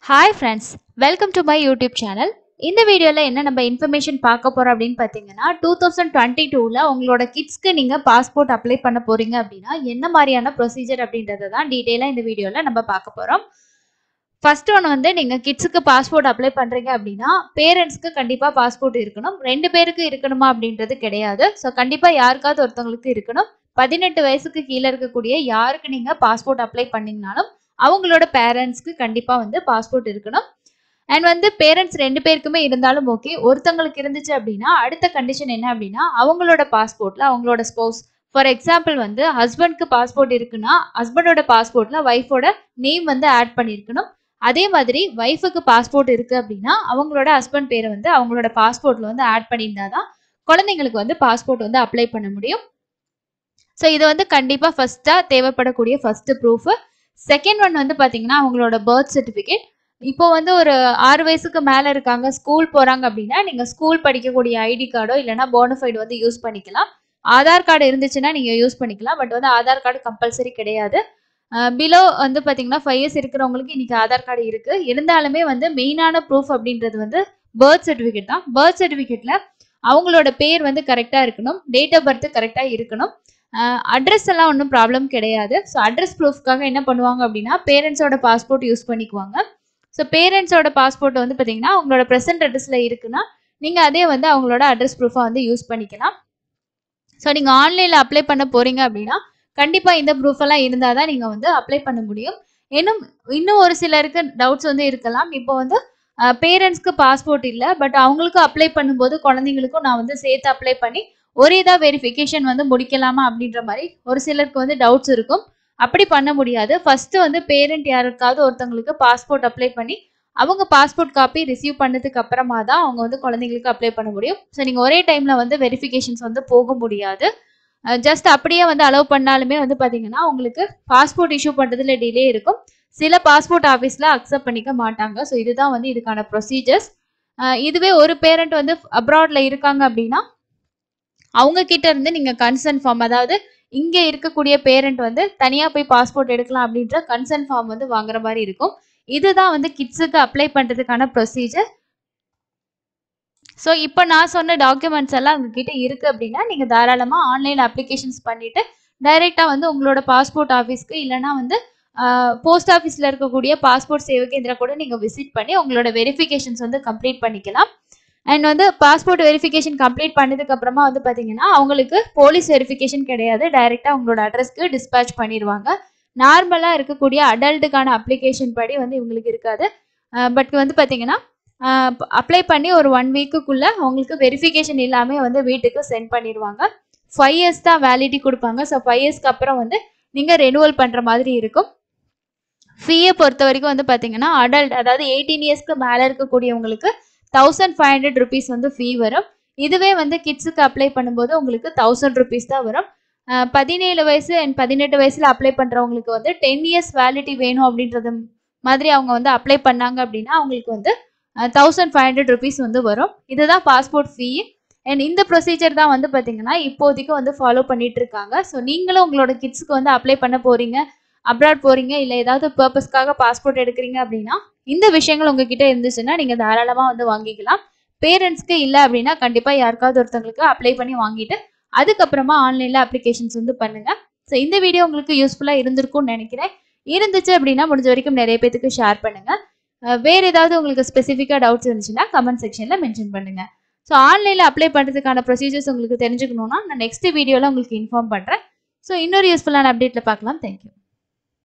hi friends welcome to my YouTube channel இந்த வீடியோவில் என்ன நம்ம இன்ஃபர்மேஷன் பார்க்க போகிறோம் அப்படின்னு பார்த்தீங்கன்னா டூ தௌசண்ட் டுவெண்ட்டி டூவில் உங்களோட கிட்ஸ்க்கு நீங்கள் பாஸ்போர்ட் அப்ளை பண்ண போகிறீங்க அப்படின்னா என்ன மாதிரியான ப்ரொசீஜர் அப்படின்றத தான் டீட்டெயிலாக இந்த வீடியோவில் நம்ம பார்க்க போகிறோம் ஃபர்ஸ்ட் ஒன்று வந்து நீங்கள் கிட்ஸுக்கு பாஸ்போர்ட் அப்ளை பண்ணுறீங்க அப்படின்னா பேரண்ட்ஸ்க்கு கண்டிப்பாக பாஸ்போர்ட் இருக்கணும் ரெண்டு பேருக்கு இருக்கணுமா அப்படின்றது கிடையாது ஸோ கண்டிப்பாக யாருக்காவது ஒருத்தவங்களுக்கு இருக்கணும் பதினெட்டு வயசுக்கு கீழே இருக்கக்கூடிய யாருக்கு நீங்கள் பாஸ்போர்ட் அப்ளை பண்ணீங்கனாலும் அவங்களோட பேரண்ட்ஸ்க்கு கண்டிப்பாக வந்து பாஸ்போர்ட் இருக்கணும் அண்ட் வந்து பேரண்ட்ஸ் ரெண்டு பேருக்குமே இருந்தாலும் ஓகே ஒருத்தங்களுக்கு இருந்துச்சு அப்படின்னா அடுத்த கண்டிஷன் என்ன அப்படின்னா அவங்களோட பாஸ்போர்ட்டில் அவங்களோட ஸ்போஸ் ஃபார் எக்ஸாம்பிள் வந்து ஹஸ்பண்ட்க்கு பாஸ்போர்ட் இருக்குன்னா ஹஸ்பண்டோட பாஸ்போர்ட்டில் ஒய்ஃபோட நேம் வந்து ஆட் பண்ணியிருக்கணும் அதே மாதிரி ஒய்ஃபுக்கு பாஸ்போர்ட் இருக்குது அப்படின்னா அவங்களோட ஹஸ்பண்ட் பேரை வந்து அவங்களோட பாஸ்போர்ட்டில் வந்து ஆட் பண்ணியிருந்தா தான் குழந்தைங்களுக்கு வந்து பாஸ்போர்ட் வந்து அப்ளை பண்ண முடியும் ஸோ இது வந்து கண்டிப்பாக ஃபஸ்ட்டாக தேவைப்படக்கூடிய ஃபஸ்ட்டு ப்ரூஃபு செகண்ட் ஒன் வந்து பார்த்தீங்கன்னா அவங்களோட பர்த் சர்டிஃபிகேட் இப்போ வந்து ஒரு ஆறு வயசுக்கு மேலே இருக்காங்க ஸ்கூல் போகிறாங்க அப்படின்னா நீங்கள் ஸ்கூல் படிக்கக்கூடிய ஐடி கார்டோ இல்லைனா போனஃபைடு வந்து யூஸ் பண்ணிக்கலாம் ஆதார் கார்டு இருந்துச்சுன்னா நீங்கள் யூஸ் பண்ணிக்கலாம் பட் வந்து ஆதார் கார்டு கம்பல்சரி கிடையாது பிலோ வந்து பார்த்தீங்கன்னா ஃபைவ் இயர்ஸ் இருக்கிறவங்களுக்கு இன்னைக்கு ஆதார் கார்டு இருக்குது இருந்தாலுமே வந்து மெயினான ப்ரூஃப் அப்படின்றது வந்து பர்த் சர்டிஃபிகேட் தான் பர்த் சர்டிஃபிகேட்டில் அவங்களோட பேர் வந்து கரெக்டாக இருக்கணும் டேட் ஆஃப் பர்த் கரெக்டாக இருக்கணும் அட்ரஸ் எல்லாம் ஒன்றும் ப்ராப்ளம் கிடையாது ஸோ அட்ரஸ் ப்ரூஃப்காக என்ன பண்ணுவாங்க அப்படின்னா பேரண்ட்ஸோட பாஸ்போர்ட் யூஸ் பண்ணிக்குவாங்க ஸோ பேரண்ட்ஸோட பாஸ்போர்ட் வந்து பார்த்தீங்கன்னா அவங்களோட ப்ரெசென்ட் அட்ரஸில் இருக்குன்னா நீங்கள் அதே வந்து அவங்களோட அட்ரஸ் ப்ரூஃபாக வந்து யூஸ் பண்ணிக்கலாம் ஸோ நீங்கள் ஆன்லைனில் அப்ளை பண்ண போகிறீங்க அப்படின்னா கண்டிப்பாக இந்த ப்ரூஃப் எல்லாம் இருந்தால் தான் நீங்கள் வந்து அப்ளை பண்ண முடியும் இன்னும் இன்னும் ஒரு சிலருக்கு டவுட்ஸ் வந்து இருக்கலாம் இப்போ வந்து பேரண்ட்ஸ்க்கு பாஸ்போர்ட் இல்லை பட் அவங்களுக்கு அப்ளை பண்ணும்போது குழந்தைங்களுக்கும் நான் வந்து சேர்த்து அப்ளை பண்ணி ஒரே இதாக வெரிஃபிகேஷன் வந்து முடிக்கலாமா அப்படின்ற மாதிரி ஒரு சிலருக்கு வந்து டவுட்ஸ் இருக்கும் அப்படி பண்ண முடியாது ஃபர்ஸ்ட் வந்து பேரண்ட் யாருக்காவது ஒருத்தவங்களுக்கு பாஸ்போர்ட் அப்ளை பண்ணி அவங்க பாஸ்போர்ட் காப்பி ரிசீவ் பண்ணதுக்கு அப்புறமா தான் அவங்க வந்து குழந்தைங்களுக்கு அப்ளை பண்ண முடியும் ஸோ நீங்கள் ஒரே டைமில் வந்து வெரிஃபிகேஷன்ஸ் வந்து போக முடியாது ஜஸ்ட் அப்படியே வந்து அலோவ் பண்ணாலுமே வந்து பார்த்தீங்கன்னா உங்களுக்கு பாஸ்போர்ட் இஷ்யூ பண்ணுறதுல டிலே இருக்கும் சில பாஸ்போர்ட் ஆஃபீஸில் அக்செப்ட் பண்ணிக்க மாட்டாங்க ஸோ இதுதான் வந்து இதுக்கான ப்ரொசீஜர்ஸ் இதுவே ஒரு பேரண்ட் வந்து அப்ராட்ல இருக்காங்க அப்படின்னா அவங்க கிட்ட இருந்து நீங்க கன்சர்ன் ஃபார்ம் அதாவது இங்க இருக்கக்கூடிய பேரண்ட் வந்து தனியா போய் பாஸ்போர்ட் எடுக்கலாம் அப்படின்ற கன்சர்ன் ஃபார்ம் வந்து வாங்குற மாதிரி இருக்கும் இதுதான் வந்து கிட்ஸுக்கு அப்ளை பண்றதுக்கான ப்ரொசீஜர் ஸோ இப்போ நான் சொன்ன டாக்குமெண்ட்ஸ் எல்லாம் உங்ககிட்ட இருக்கு அப்படின்னா நீங்க தாராளமா ஆன்லைன் அப்ளிகேஷன்ஸ் பண்ணிட்டு டைரெக்டா வந்து உங்களோட பாஸ்போர்ட் ஆஃபீஸ்க்கு இல்லைனா வந்து போஸ்ட் ஆஃபீஸில் இருக்கக்கூடிய பாஸ்போர்ட் சேவை கேந்திரா கூட நீங்கள் விசிட் பண்ணி உங்களோட வெரிஃபிகேஷன்ஸ் வந்து கம்ப்ளீட் பண்ணிக்கலாம் அண்ட் வந்து பாஸ்போர்ட் வெரிஃபிகேஷன் கம்ப்ளீட் பண்ணதுக்கு அப்புறமா வந்து பார்த்தீங்கன்னா அவங்களுக்கு போலீஸ் வெரிஃபிகேஷன் கிடையாது டைரெக்டாக அவங்களோட அட்ரஸ்க்கு டிஸ்பேச் பண்ணிடுவாங்க நார்மலாக இருக்கக்கூடிய அடல்ட்டுக்கான அப்ளிகேஷன் படி வந்து இவங்களுக்கு இருக்காது பட் வந்து பார்த்தீங்கன்னா அப்ளை பண்ணி ஒரு ஒன் வீக்குக்குள்ளே அவங்களுக்கு வெரிஃபிகேஷன் இல்லாமல் வந்து வீட்டுக்கு சென்ட் பண்ணிடுவாங்க ஃபைவ் இயர்ஸ் தான் வேலிட்டி கொடுப்பாங்க ஸோ ஃபைவ் இயர்ஸ்க்கு அப்புறம் வந்து நீங்கள் ரெனுவல் பண்ணுற மாதிரி இருக்கும் ஃபீயை பொறுத்த வரைக்கும் வந்து பார்த்தீங்கன்னா அடல்ட் அதாவது எயிட்டீன் இயர்ஸ்க்கு மேலே இருக்கக்கூடியவங்களுக்கு தௌசண்ட் ஃபைவ் ஹண்ட்ரட் ருபீஸ் வந்து ஃபீ வரும் இதுவே வந்து கிட்ஸுக்கு அப்ளை பண்ணும்போது உங்களுக்கு தௌசண்ட் ருபீஸ் தான் வரும் பதினேழு வயசு அண்ட் பதினெட்டு வயசில் அப்ளை பண்ணுறவங்களுக்கு வந்து டென் இயர்ஸ் வேலிட்டி வேணும் அப்படின்றது மாதிரி அவங்க வந்து அப்ளை பண்ணாங்க அப்படின்னா அவங்களுக்கு வந்து தௌசண்ட் ஃபைவ் ஹண்ட்ரட் ருபீஸ் வந்து வரும் இதுதான் பாஸ்போர்ட் ஃபீ அண்ட் இந்த ப்ரொசீஜர் தான் வந்து பார்த்தீங்கன்னா இப்போதைக்கு வந்து ஃபாலோ பண்ணிட்டு இருக்காங்க ஸோ நீங்களும் உங்களோட கிட்ஸுக்கு வந்து அப்ளை பண்ண போறீங்க அப்ராட் போறீங்க இல்லை ஏதாவது பர்பஸ்க்காக பாஸ்போர்ட் எடுக்கிறீங்க அப்படின்னா இந்த விஷயங்கள் உங்ககிட்ட இருந்துச்சுன்னா நீங்கள் தாராளமாக வந்து வாங்கிக்கலாம் பேரண்ட்ஸ்க்கு இல்லை அப்படின்னா கண்டிப்பாக யாருக்காவது ஒருத்தவங்களுக்கு அப்ளை பண்ணி வாங்கிட்டு அதுக்கப்புறமா ஆன்லைனில் அப்ளிகேஷன்ஸ் வந்து பண்ணுங்க ஸோ இந்த வீடியோ உங்களுக்கு யூஸ்ஃபுல்லாக இருந்திருக்கும்னு நினைக்கிறேன் இருந்துச்சு அப்படின்னா முடிஞ்ச வரைக்கும் நிறைய பேத்துக்கு ஷேர் பண்ணுங்க வேறு ஏதாவது உங்களுக்கு ஸ்பெசிஃபிக்காக டவுட்ஸ் இருந்துச்சுன்னா கமெண்ட் செக்ஷனில் மென்ஷன் பண்ணுங்க ஸோ ஆன்லைனில் அப்ளை பண்ணுறதுக்கான ப்ரொசீஜர்ஸ் உங்களுக்கு தெரிஞ்சுக்கணுன்னா நான் நெக்ஸ்ட் வீடியோவில் உங்களுக்கு இன்ஃபார்ம் பண்ணுறேன் ஸோ இன்னொரு யூஸ்ஃபுல்லான அப்டேட்டில் பார்க்கலாம் தேங்க்யூ